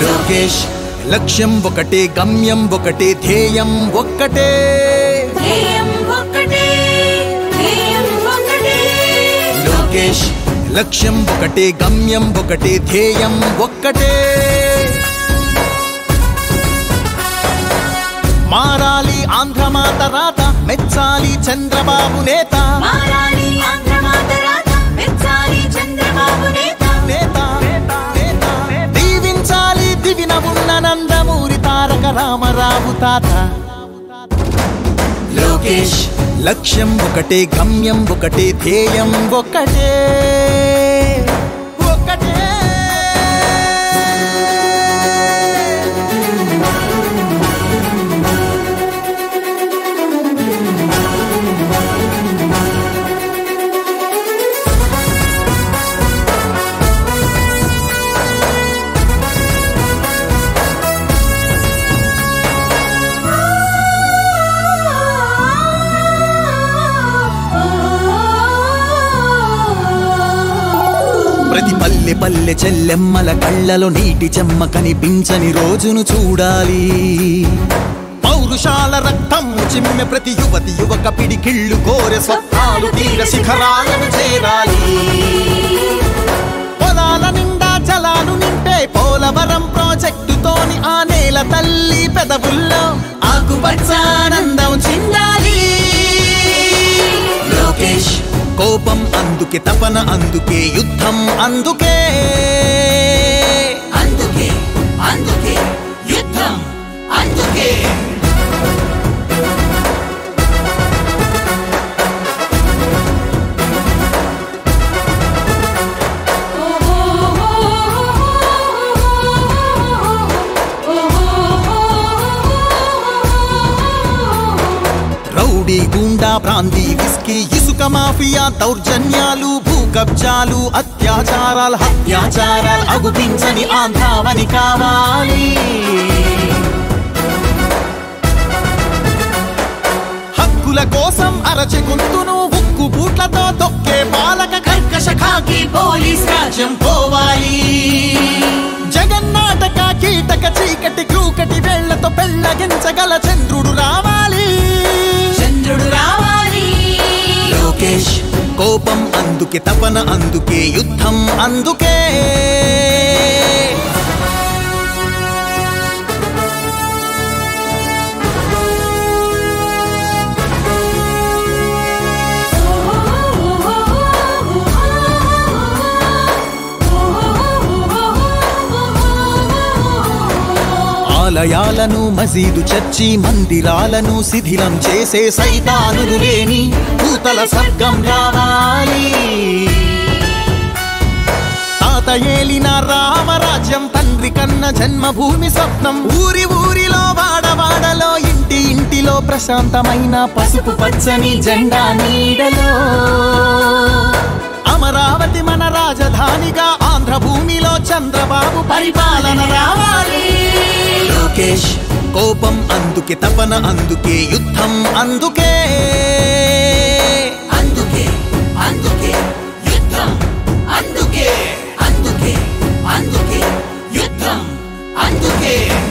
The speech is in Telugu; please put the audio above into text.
లోకేష్ లక్ష్యం ఒకటే గమ్యం ఒకటే ధ్యేయం ఒక్కటే ధ్యేయం ఒక్కటే ధ్యేయం ఒక్కటే లోకేష్ లక్ష్యం ఒకటే గమ్యం ఒకటే ధ్యేయం ఒక్కటే మారాలి ఆంధ్రమాత రాత మెచ్చాలి చంద్రబాబు నేత మారాలి ఆంధ్ర మాతరాత మెచ్చాలి చంద్రబాబు నేత నేత నేత దీవించాలి దివిన ఉన్న నందమూరి తారక రామరావు తాత లోకేష్ లక్ష్యం ఒకటే గమ్యం ఒకటే ధ్యేయం ఒకటే ఒకటే ప్రతి పల్లె పల్లె చెల్లెమ్మల కళ్ళలో నీటి చెమ్మ కనిపించని రోజును చూడాలి పౌరుషాల రక్తం చిమ్మె ప్రతి యువతి యువక పిడికిళ్ళు కోరె స్వప్నాలు తీర శిఖరాలను చేరాలి పొలాల నిండా జలాలు నింపే పోలవరం ప్రాజెక్టుతోని ఆ నేల తల్లి పెదవుల్లో ఆకుపచ్చానందం చిందాలి లోకేష్ కోపం అందుకే తపన అందుకే యుద్ధం అందుకే అందుకే అందుకే యుద్ధం అందుకే రౌడీ గూండా ప్రాంతి విస్కీ ఇసుక మాఫియా దౌర్జన్యాలు భూ కబ్జాలు అత్యాచారాలు హత్యాచారాలు అగుపించని ఆంధ్రావని కావాలి హక్కుల కోసం అరచి గొంతును ఉక్కు బూట్లతో తొక్కే పాలక కర్కశ ఖాకీ పోలీస్ రాజ్యం పోవాలి జగన్నాటక కీటక చీకటి క్రూకటి వేళ్లతో పెళ్ళగించగల చంద్రుడు రావాలి చంద్రుడు రావాలి లోకేష్ కోపం అందుకే తపన అందుకే యుద్ధం అందుకే ఆలయాలను మసీదు చర్చి మందిరాలను శిథిలం చేసే సైతానులు లేని భూతల స్వర్గం రావాలి తాత ఏలిన రామరాజ్యం తండ్రి కన్న జన్మభూమి స్వప్నం ఊరి ఊరిలో వాడవాడలో ఇంటి ఇంటిలో ప్రశాంతమైన పసుపు పచ్చని జెండా నీడలో అమరావతి మన రాజధానిగా ఆంధ్ర భూమిలో చంద్రబాబు పరిపాలన రావాలి లోకేష్ కోపం అందుకే తపన అందుకే యుద్ధం అందుకే అందుకే అందుకే యుద్ధం అందుకే అందుకే అందుకే యుద్ధం అందుకే